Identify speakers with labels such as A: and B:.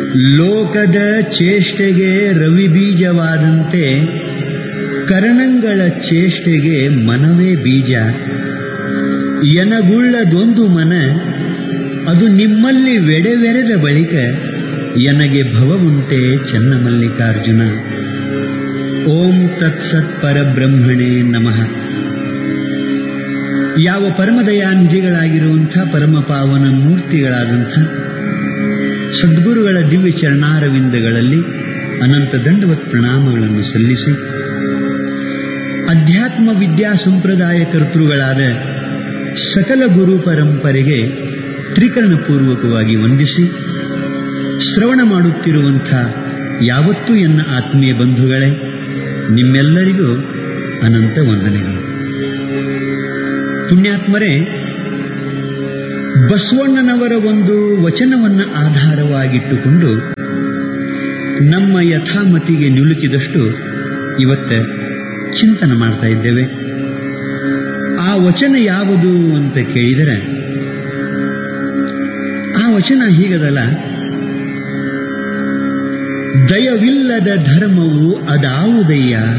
A: ಲೋಕದ ಚೇಷ್ಟೆಗೆ ರವಿ ಬೀಜವಾದಂತೆ ಕರಣಂಗಳ ಚೇಷ್ಟೆಗೆ ಮನವೇ ಬೀಜ ಎನಗುಳ್ಳದೊಂದು ಮನ ಅದು ನಿಮ್ಮಲ್ಲಿ ವೆಡೆವೆರೆದ ಬಳಿಕ ಎನಗೆ ಭವವುಂಟೆ ಚನ್ನಮಲ್ಲಿಕಾರ್ಜುನ ಓಂ ತತ್ಸತ್ ಪರಬ್ರಹ್ಮಣೇ ನಮಃ ಯಾವ ಪರಮದಯಾನಿಧಿಗಳಾಗಿರುವಂಥ ಪರಮ ಪಾವನ ಮೂರ್ತಿಗಳಾದಂಥ ಸದ್ಗುರುಗಳ ದಿವ್ಯ ಚರಣಾರವಿಂದಗಳಲ್ಲಿ ಅನಂತ ದಂಡವತ್ ಪ್ರಣಾಮಗಳನ್ನು ಸಲ್ಲಿಸಿ ಅಧ್ಯಾತ್ಮ ವಿದ್ಯಾ ಸಂಪ್ರದಾಯ ಕರ್ತೃಗಳಾದ ಸಕಲ ಗುರು ಪರಂಪರೆಗೆ ತ್ರಿಕರಣಪೂರ್ವಕವಾಗಿ ವಂದಿಸಿ ಶ್ರವಣ ಮಾಡುತ್ತಿರುವಂಥ ಯಾವತ್ತೂ ಎನ್ನ ಆತ್ಮೀಯ ಬಂಧುಗಳೇ ನಿಮ್ಮೆಲ್ಲರಿಗೂ ಅನಂತ ವಂದನೆಗಳು ಪುಣ್ಯಾತ್ಮರೇ ಬಸವಣ್ಣನವರ ಒಂದು ವಚನವನ್ನು ಆಧಾರವಾಗಿಟ್ಟುಕೊಂಡು ನಮ್ಮ ಯಥಾಮತಿಗೆ ನಿಲುಕಿದಷ್ಟು ಇವತ್ತ ಚಿಂತನೆ ಮಾಡ್ತಾ ಇದ್ದೇವೆ ಆ ವಚನ ಯಾವುದು ಅಂತ ಕೇಳಿದರೆ ಆ ವಚನ ಹೀಗದಲ್ಲ ದಯವಿಲ್ಲದ ಧರ್ಮವು ಅದಾವುದಯ್ಯ